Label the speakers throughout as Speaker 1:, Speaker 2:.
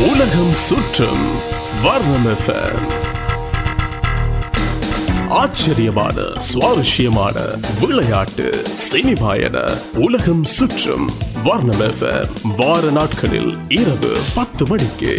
Speaker 1: உலகம் சுற்றும் வர்ணம் FM. ஆச்சரியமான சுவாரஸ்யமான விளையாட்டு சினிமா என உலகம் சுற்றும் வர்ணம் FM. வார நாட்களில் இரவு பத்து மணிக்கு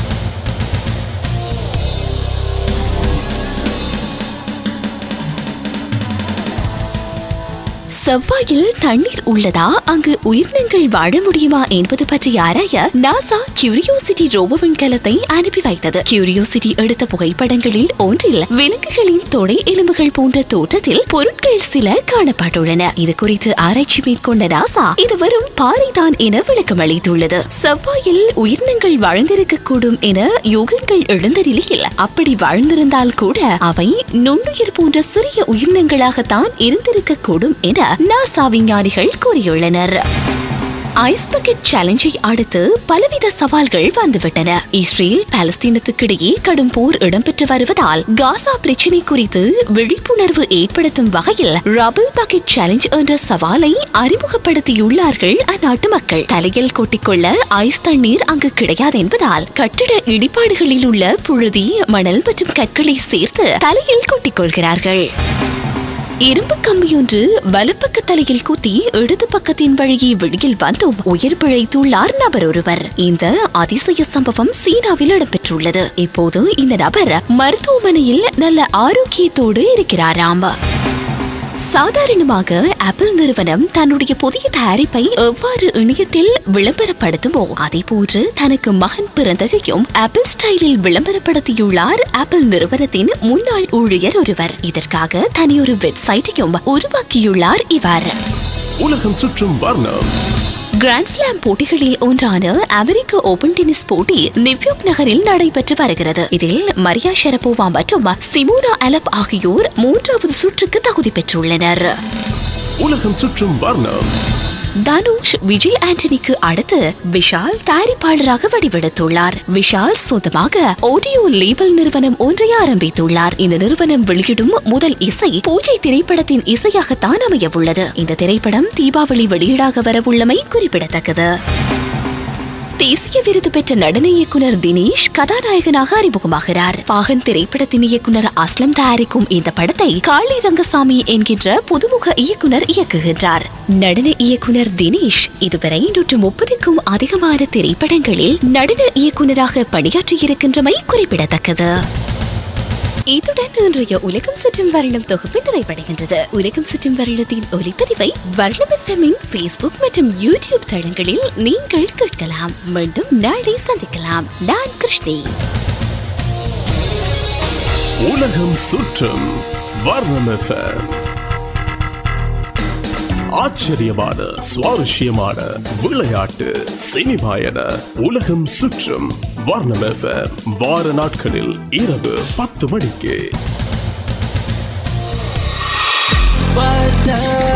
Speaker 2: செவ்வாயில் தண்ணீர் உள்ளதா அங்கு உயிரினங்கள் வாழ முடியுமா என்பது பற்றி ஆராய நாசா கியூரியோசிட்டி ரோபோ விண்கலத்தை அனுப்பி வைத்தது கியூரியோசிட்டி எடுத்த புகைப்படங்களில் ஒன்றில் விலங்குகளின் தொடை எலும்புகள் போன்ற தோற்றத்தில் பொருட்கள் சில காணப்பட்டுள்ளன இது குறித்து ஆராய்ச்சி மேற்கொண்ட நாசா இது வெறும் பாறைதான் என விளக்கம் அளித்துள்ளது செவ்வாயில் உயிரினங்கள் வாழ்ந்திருக்க கூடும் என யோகங்கள் எழுந்த நிலையில் அப்படி வாழ்ந்திருந்தால் கூட அவை நுண்ணுயிர் போன்ற சிறிய உயிரினங்களாகத்தான் இருந்திருக்க கூடும் என நாசா விஞ்ஞானிகள் கூறியுள்ளனர் ஐஸ் பக்கெட் சேலஞ்சை அடுத்து பலவித சவால்கள் வந்துவிட்டன இஸ்ரேல் பாலஸ்தீனத்துக்கிடையே கடும் போர் இடம்பெற்று வருவதால் காசா பிரச்சினை குறித்து விழிப்புணர்வு ஏற்படுத்தும் வகையில் ரபிள் பக்கெட் சேலஞ்ச் என்ற சவாலை அறிமுகப்படுத்தியுள்ளார்கள் அந்நாட்டு மக்கள் தலையில் கொட்டிக்கொள்ள ஐஸ் தண்ணீர் அங்கு கிடையாது என்பதால் கட்டிட இடிபாடுகளில் உள்ள புழுதி மணல் மற்றும் கற்களை சேர்த்து தலையில் கொட்டிக்கொள்கிறார்கள் இரும்பு கம்பியொன்று வலப்பக்க தலையில் குத்தி இடது பக்கத்தின் வழியே வெளியில் வந்தும் உயிர் பிழைத்துள்ளார் நபர் ஒருவர் இந்த அதிசய சம்பவம் சீனாவில் இடம்பெற்றுள்ளது இப்போது இந்த நபர் மருத்துவமனையில் நல்ல ஆரோக்கியத்தோடு இருக்கிறாராம் சாதாரணமாக ஆப்பிள் நிறுவனம் தன்னுடைய புதிய தயாரிப்பை எவ்வாறு இணையத்தில் விளம்பரப்படுத்துமோ அதே போன்று தனக்கு மகன் பிறந்ததையும் ஆப்பிள் ஸ்டைலில் விளம்பரப்படுத்தியுள்ளார் ஆப்பிள் நிறுவனத்தின் முன்னாள் ஊழியர் ஒருவர் இதற்காக தனியொரு வெப்சைட்டையும் உருவாக்கியுள்ளார் இவர்
Speaker 1: உலகம் சுற்றும் வர்ணம்
Speaker 2: கிராண்ட் ஸ்லாம் போட்டிகளில் ஒன்றான அமெரிக்க ஓபன் டென்னிஸ் போட்டி நியூயார்க் நகரில் நடைபெற்று வருகிறது இதில் மரியா ஷரபோவா மற்றும் சிமோனா அலப் ஆகியோர் மூன்றாவது சுற்றுக்கு தகுதி பெற்றுள்ளனர்
Speaker 1: உலகம் சுற்றும் வர்ணம்
Speaker 2: தனுஷ் விஜய் ஆண்டனிக்கு அடுத்து விஷால் தயாரிப்பாளராக வடிவெடுத்துள்ளார் விஷால் சொந்தமாக ஆடியோ லேபிள் நிறுவனம் ஒன்றை ஆரம்பித்துள்ளார் இந்த நிறுவனம் வெளியிடும் முதல் இசை பூஜை திரைப்படத்தின் இசையாகத்தான் அமைய உள்ளது இந்த திரைப்படம் தீபாவளி வெளியீடாக வரவுள்ளமை குறிப்பிடத்தக்கது தேசிய விருது பெற்ற நடன இயக்குனர் தினேஷ் கதாநாயகனாக அறிமுகமாகிறார் பாகன் திரைப்படத்தின் இயக்குனர் அஸ்லம் தயாரிக்கும் இந்த படத்தை காளி ரங்கசாமி என்கின்ற புதுமுக இயக்குனர் இயக்குகின்றார் நடன இயக்குனர் தினேஷ் இதுவரை நூற்று முப்பதுக்கும் அதிகமான திரைப்படங்களில் நடன இயக்குனராக பணியாற்றியிருக்கின்றமை குறிப்பிடத்தக்கது இத்துடன் இன்றைய உலகம் சுற்றும் வருடம் தொகுப்பு நிறைவடைகின்றது உலகம் சுற்றும் வருடத்தின் ஒலிப்பதிவை வருடம் எஃப்எம்மின் ஃபேஸ்புக் மற்றும் யூடியூப் தளங்களில் நீங்கள் கேட்கலாம் மீண்டும் நாளை சந்திக்கலாம் நான் கிருஷ்ணி
Speaker 1: உலகம் சுற்றும் வர்ணம் FM. ஆச்சரியமான சுவாரஸ்யமான விளையாட்டு சினிமா என உலகம் சுற்றும் வர்ணம் FM. வார நாட்களில் இரவு பத்து மணிக்கு
Speaker 3: வர்ணம்